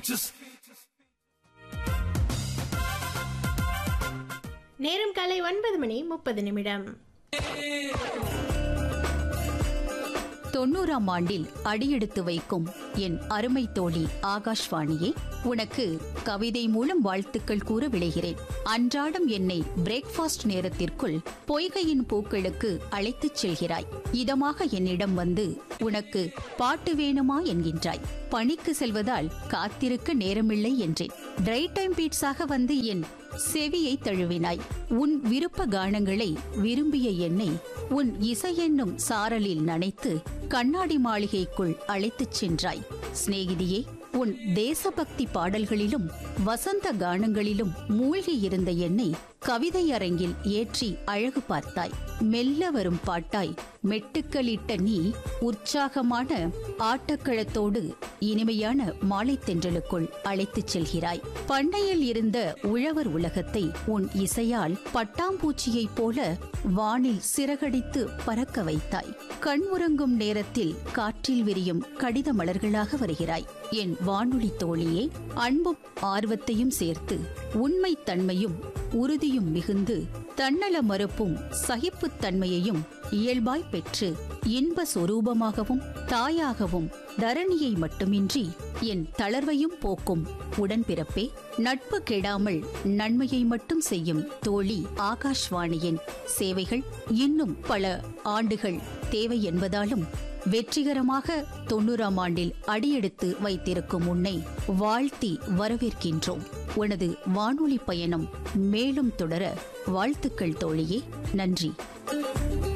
நேரம் காலை ஒன்பது மணி முப்பது நிமிடம் தொண்ணூறாம் ஆண்டில் அடியெடுத்து வைக்கும் என் அருமை தோழி ஆகாஷ்வாணியே உனக்கு கவிதை மூலம் வாழ்த்துக்கள் கூற விளைகிறேன் அன்றாடம் என்னை பிரேக்ஃபாஸ்ட் நேரத்திற்குள் பொய்கையின் பூக்களுக்கு அழைத்துச் செல்கிறாய் இதமாக என்னிடம் வந்து உனக்கு பாட்டு வேணுமா என்கின்றாய் பணிக்கு செல்வதால் காத்திருக்க நேரமில்லை என்றேன் டிரை டைம் பீட்ஸாக வந்து என் செவியை தழுவினாய் உன் விருப்ப கானங்களை விரும்பிய என்னை உன் இசையென்னும் சாரலில் நனைத்து கண்ணாடி மாளிகைக்குள் அழைத்துச் சென்றாய் சிநேகிதியே உன் தேசபக்தி பாடல்களிலும் வசந்த கானங்களிலும் மூழ்கி இருந்த என்னை கவிதை அரங்கில் ஏற்றி அழகு பார்த்தாய் மெல்ல வரும் பாட்டாய் மெட்டுக்களிட்ட நீ உற்சாகமான ஆட்டக்களத்தோடு இனிமையான மாலை தென்றலுக்குள் அழைத்துச் செல்கிறாய் பண்ணையில் இருந்த உழவர் உலகத்தை உன் இசையால் பட்டாம்பூச்சியைப் போல வானில் சிறகடித்து பறக்க வைத்தாய் கண் உறங்கும் நேரத்தில் காற்றில் விரியும் கடித மலர்களாக வருகிறாய் என் வானொலி தோழியே அன்பும் ஆர்வத்தையும் சேர்த்து உண்மைத் தன்மையும் உறுதியும் மிகுந்து தன்னல மறுப்பும் சகிப்புத்தன்மையையும் இயல்பாய் பெற்று இன்ப சொரூபமாகவும் தாயாகவும் தரணியை மட்டுமின்றி என் தளர்வையும் போக்கும் உடன்பிறப்பே நட்பு கெடாமல் நன்மையை மட்டும் செய்யும் தோழி ஆகாஷ்வாணியின் சேவைகள் இன்னும் பல ஆண்டுகள் தேவை என்பதாலும் வெற்றிகரமாக தொண்ணூறாம் ஆண்டில் அடியெடுத்து வைத்திருக்கும் உன்னை வாழ்த்தி வரவேற்கின்றோம் உனது வானொலி பயணம் மேலும் தொடர வாழ்த்துக்கள் தோழியே நன்றி